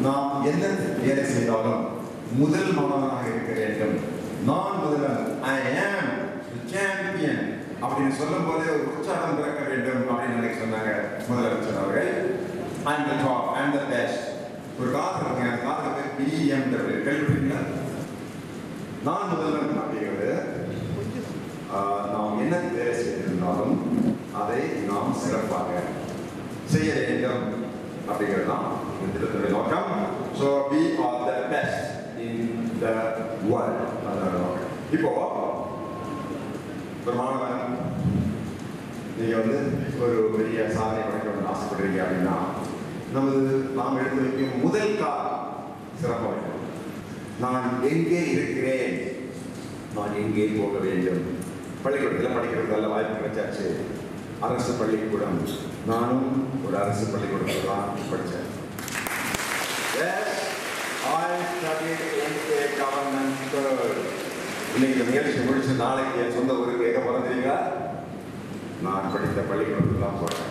நாம் எந்த வேலை செய்தாலும் முதல் மாணவனாக இருக்க வேண்டும் நான் முதல்வன் ஐ ஆம் சாம்பியன் அப்படின்னு சொல்லும் போதே ஒரு உற்சாகம் பிறக்க வேண்டும் அப்படின்னு நினைக்க சொன்னாங்க முதலமைச்சர் அவர்கள் and the top and the best ஒரு கார் இருக்குங்க அந்த காருக்கு பேர் பிஎம்டபிள்யூ கேள்விப்பட்டீங்களா நான் முதல்வன் அப்படிங்கிறது ஆஹ், நாம் என்ன வேலை செய்திருந்தாலும் அதை நாம் சிறப்பாக செய்ய வேண்டும் அப்படிங்கிறது தான் இந்த திட்டத்தினுடைய நோக்கம் so we are the best in the world அதோட நோக்கம் இப்போ ஒரு மாணவன் நீங்க வந்து ஒரு பெரிய சாதனை படைக்கணும்னு ஆசைப்படுறீங்க அப்படின்னா நமது நாம் எடுத்து வைக்கும் முதல் கால் சிறப்பாக வைக்கணும் நான் எங்கே இருக்கிறேன் நான் எங்கே போக வேண்டும் பள்ளிக்கூடத்தில் படிக்கிறது நல்ல வாய்ப்பு கிடைச்சாச்சு அரசு பள்ளிக்கூடம் நானும் ஒரு அரசு பள்ளிக்கூடத்தில் தான் படித்தேன் Yes, I studied in a government school. இன்னைக்கு இந்த நிகழ்ச்சி முடிச்சு நாளைக்கு என் சொந்த ஊருக்கு எங்க போறேன் தெரியுங்களா நான் படித்த பள்ளிக்கூடத்துக்கு தான் போறேன்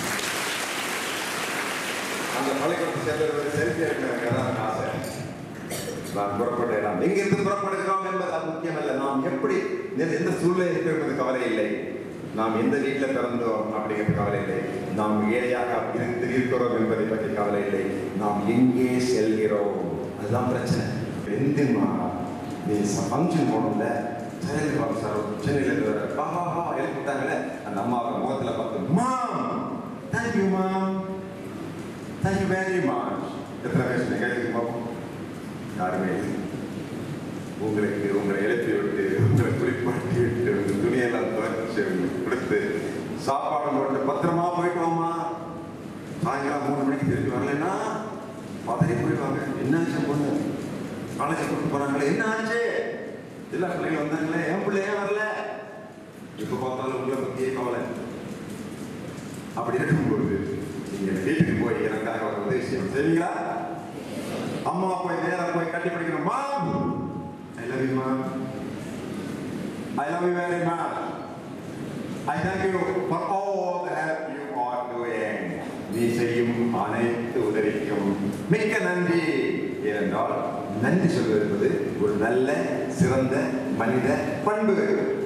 அந்த பள்ளிக்கூடத்தை சேர்ந்தவர்கள் செல்ஃபி எடுக்க தான் ஆசை நான் புறப்பட்டேன் நாம் எங்கிருந்து புறப்படுகிறோம் என்பது அது முக்கியமல்ல நாம் எப்படி எந்த- எந்த சூழ்நிலை இருக்கிறோம் என்பது கவலை இல்லை நாம் எந்த வீட்டில் பிறந்தோம் அப்படிங்கிறது கவலை இல்லை நாம் ஏழையாக இருந்து இருக்கிறோம் என்பதை பற்றி கவலை இல்லை நாம் எங்கே செல்கிறோம் அதுதான் பிரச்சனை எந்திமா நீ ஃபங்க்ஷன் போகணும்ல சரி வாங்க சார் சென்னையில் இருக்கிற வா வா வா எழுப்பி விட்டாங்களே அந்த அம்மாவை முகத்தில் பார்த்து mom thank you mom thank you very much எத்தனை பேர் நிகழ்ச்சிக்கு பார்ப்போம் யாருமே இல்லை. உங்களுக்கு உங்களை எழுப்பி விட்டு உங்களை குளிப்பாட்டி விட்டு உங்க துணியெல்லாம் துவைச்சு உங்களுக்கு கொடுத்து சாப்பாடு போட்டு பத்திரமா போயிட்டு வாமா சாயங்காலம் மூணு மணிக்கு திருப்பி வரலைன்னா பதறி போயிடுவாங்க என்ன ஆச்சு பொண்ணு காலேஜ் கூட்டு போறாங்களே என்ன ஆச்சு எல்லா பிள்ளைங்க வந்தாங்களே என் பிள்ளை ஏன் வரல இப்ப பார்த்தாலும் உங்களை பத்தியே கவலை அப்படி இருக்கும்போது நீங்க வீட்டுக்கு போய் எனக்காக ஒரு உதவி செய்யணும் சரிங்களா அம்மா போய் நேரா போய் கட்டி பிடிக்கணும் mom I love you mom I love you very much I thank you for all the help you are doing நீ செய்யும் அனைத்து உதவிக்கும் மிக்க நன்றி ஏனென்றால் நன்றி சொல்வது என்பது ஒரு நல்ல சிறந்த மனித பண்பு